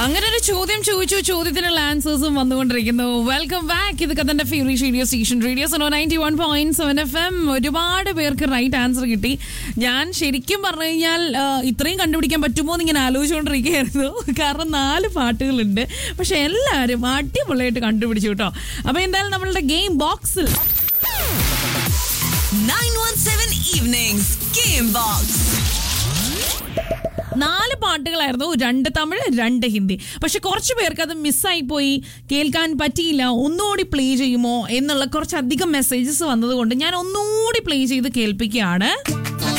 അങ്ങനെ ഒരു ചോദ്യം ചോദിച്ചു ചോദ്യത്തിനുള്ള ആൻസേഴ്സും വന്നുകൊണ്ടിരിക്കുന്നു വെൽക്കം ബാക്ക് ഇത് കഥന്റെ ഫേവറേറ്റ് റേഡിയോ സ്റ്റേഷൻ റേഡിയോ സോണോ ninety one point seven F M ഒരുപാട് പേർക്ക് റൈറ്റ് ആൻസർ കിട്ടി ഞാൻ ശരിക്കും പറഞ്ഞു കഴിഞ്ഞാൽ ആ, ഇത്രയും കണ്ടുപിടിക്കാൻ പറ്റുമോ എന്ന് ഇങ്ങനെ ആലോചിച്ചുകൊണ്ടിരിക്കുകയായിരുന്നു കാരണം നാല് പാട്ടുകളുണ്ട് പക്ഷെ എല്ലാവരും അടിപൊളിയായിട്ട് കണ്ടുപിടിച്ചു കേട്ടോ അപ്പൊ എന്തായാലും നമ്മളുടെ ഗെയിം ബോക്സിൽ 917 Evenings Game Box. നാല് പാട്ടുകളായിരുന്നു രണ്ട് തമിഴ് രണ്ട് ഹിന്ദി പക്ഷെ കുറച്ച് പേർക്ക് അത് മിസ്സായി പോയി കേൾക്കാൻ പറ്റിയില്ല ഒന്നുകൂടി പ്ലേ ചെയ്യുമോ എന്നുള്ള കുറച്ചധികം മെസ്സേജസ് വന്നതുകൊണ്ട് ഞാൻ ഒന്നുകൂടി പ്ലേ ചെയ്ത് കേൾപ്പിക്കുകയാണ്